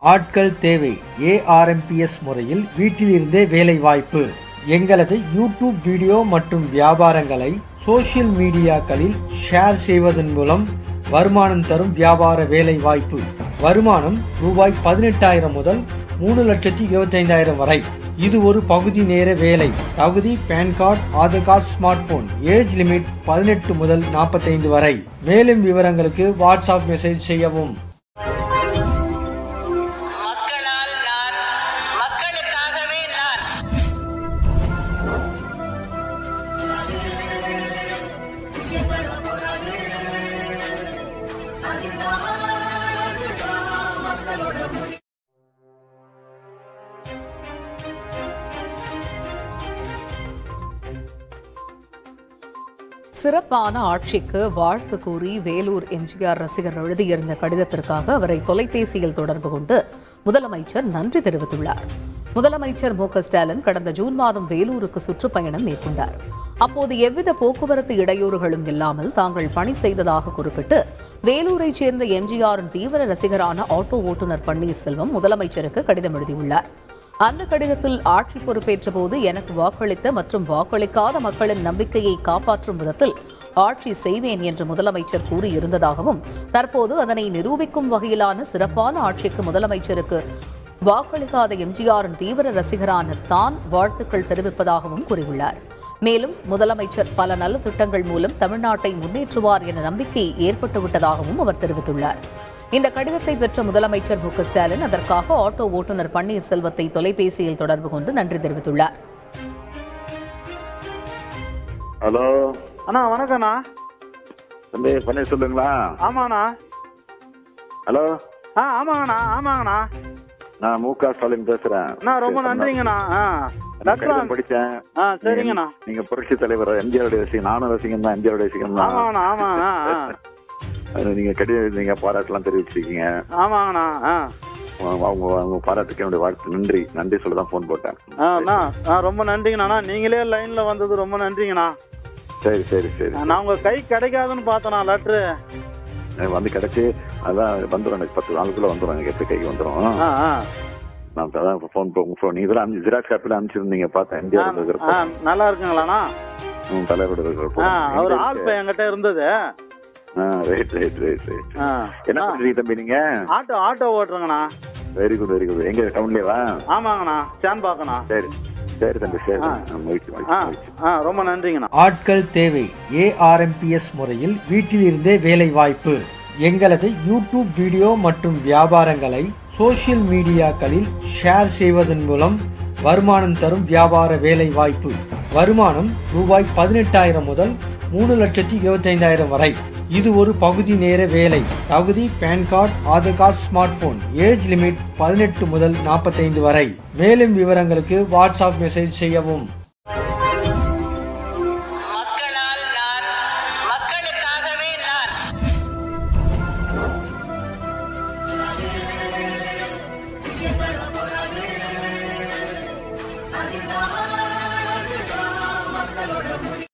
ஆட்கள் தேவை ஏஆர்எம்பிஎஸ் முறையில் வீட்டிலிருந்தே வேலை வாய்ப்பு எங்களது யூடியூப் வீடியோ மற்றும் வியாபாரங்களை சோஷியல் மீடியாக்களில் ஷேர் செய்வதன் மூலம் வருமானம் தரும் வியாபார வேலை வாய்ப்பு வருமானம் ரூபாய் பதினெட்டாயிரம் முதல் மூணு லட்சத்தி இருபத்தைந்தாயிரம் வரை இது ஒரு பகுதி நேர வேலை தகுதி PAN card Aadhaar card smart phone age limit பதினெட்டு முதல் நாற்பத்தைந்து வரை மேலும் விவரங்களுக்கு வாட்ஸ்அப் மெசேஜ் செய்யவும் மக்களால் நான் மக்களுக்காகவே நான் சிறப்பான ஆட்சிக்கு வாழ்த்து கூறி வேலூர் எம்ஜிஆர் ரசிகர் எழுதியிருந்த கடிதத்திற்காக அவரை தொலைபேசியில் தொடர்பு கொண்டு முதலமைச்சர் நன்றி தெரிவித்துள்ளார் முதலமைச்சர் மு க ஸ்டாலின் கடந்த ஜூன் மாதம் வேலூருக்கு சுற்றுப்பயணம் மேற்கொண்டார் அப்போது எவ்வித போக்குவரத்து இடையூறுகளும் இல்லாமல் தாங்கள் பணி செய்ததாக குறிப்பிட்டு வேலூரைச் சேர்ந்த எம்ஜிஆரின் தீவிர ரசிகரான ஆட்டோ ஓட்டுநர் பன்னீர்செல்வம் முதலமைச்சருக்கு கடிதம் எழுதியுள்ளார் அந்த கடிதத்தில் ஆட்சி பொறுப்பேற்ற போது எனக்கு வாக்களித்த மற்றும் வாக்களிக்காத மக்களின் நம்பிக்கையை காப்பாற்றும் விதத்தில் ஆட்சி செய்வேன் என்று முதலமைச்சர் கூறியிருந்ததாகவும் தற்போது அதனை நிரூபிக்கும் வகையிலான சிறப்பான ஆட்சிக்கு முதலமைச்சருக்கு வாக்களிக்காத எம்ஜிஆரின் தீவிர ரசிகரான தான் வாழ்த்துக்கள் தெரிவிப்பதாகவும் கூறியுள்ளார் மேலும் முதலமைச்சர் பல நல்ல திட்டங்கள் மூலம் தமிழ்நாட்டை முன்னேற்றுவார் என நம்பிக்கை ஏற்பட்டுவிட்டதாகவும் அவர் தெரிவித்துள்ளார் இந்த கடிதத்தை பெற்ற முதலமைச்சர் மு க ஸ்டாலின் அதற்காக ஆட்டோ ஓட்டுநர் பன்னீர்செல்வத்தை தொலைபேசியில் தொடர்பு கொண்டு நன்றி தெரிவித்துள்ளார் ஹலோ அண்ணா வணக்கண்ணா தம்பி பண்ணி சொல்லுங்களா ஆமாண்ணா ஹலோ ஆ ஆமாங்கண்ணா ஆமாங்கண்ணா நான் மு க ஸ்டாலின் பேசுறேன் அண்ணா ரொம்ப நன்றிங்கண்ணா ஆ நான் கடிதம் ரத்னம் படிச்சேன் ஆ சரிங்கண்ணா நீங்க புரட்சி தலைவர் எம்ஜிஆருடைய ரசிகன் நானும் ரசிகன் தான் எம்ஜிஆருடைய ரசிகன் தான் ஆமாங்கண்ணா ஆமாண்ணா ஆ அது நீங்க கடிதம் நீங்க பாராட்டெல்லாம் தெரிவிச்சிருக்கீங்க ஆமாங்கண்ணா ஆ அவங்க அவங்க பாராட்டுக்கு என்னுடைய வாழ்த்து நன்றி நன்றி சொல்ல தான் ஃபோன் போட்டேன் ஆ அண்ணா ஆ ரொம்ப நன்றிங்கண்ணா அண்ணா, நீங்களே லைன்ல வந்தது ரொம்ப நன்றிங்கண்ணா சரி சரி சரி நான் உங்க கை கிடைக்காதுன்னு பார்த்தேண்ணா லெட்ரு எனக்கு வந்து கிடைச்சி அதான் வந்துடும் எனக்கு பத்து நாளுக்குள்ள வந்துடும் எனக்கு எப்படி கைக்கு வந்துடும் ஆ ஆ நான் அதான் ஃபோன் ஃபோன் நீங்க இதெல்லாம் அனுப்பி ஜிராக்ஸ் காப்பில அனுப்பிச்சிருந்தீங்க பார்த்தேன் ஆ, எம்ஜிஆர் ஆ இருக்கிறப்ப நல்லா இருக்குங்களாண்ணா உம், தலைவரோட இருக்கிறப்போ ஆ அவர் ஆள் இப்போ என்கிட்ட இருந்தது ரைட் ரைட் ரைட் ரைட் ஆ என்ன ஆ, பண்றீங்க தம்பி நீங்க ஆட்டோ ஆட்டோ ஓட்டுறேங்கண்ணா வெரி குட் வெரி குட் எங்க டவுன்லயேவா ஆமாங்கண்ணா சேன் பாக்கண்ணா சரி சரி தம்பி சரி ஆ. மகிழ்ச்சி ஆ மகிழ்ச்சி மகிழ்ச்சி ஆ ரொம்ப நன்றிங்கண்ணா ஆட்கள் தேவை ஏஆர்எம்பிஎஸ் முறையில் வீட்டிலிருந்தே வேலை வாய்ப்பு எங்களது யூடியூப் வீடியோ மற்றும் வியாபாரங்களை சோஷியல் மீடியாக்களில் ஷேர் செய்வதன் மூலம் வருமானம் தரும் வியாபார வேலை வாய்ப்பு வருமானம் ரூபாய் பதினெட்டாயிரம் முதல் மூணு லட்சத்தி இருபத்தைந்தாயிரம் வரை இது ஒரு பகுதி நேர வேலை தகுதி PAN card Aadhaar card smart phone age limit பதினெட்டு முதல் நாற்பத்தைந்து வரை மேலும் விவரங்களுக்கு வாட்ஸ்அப் மெசேஜ் செய்யவும்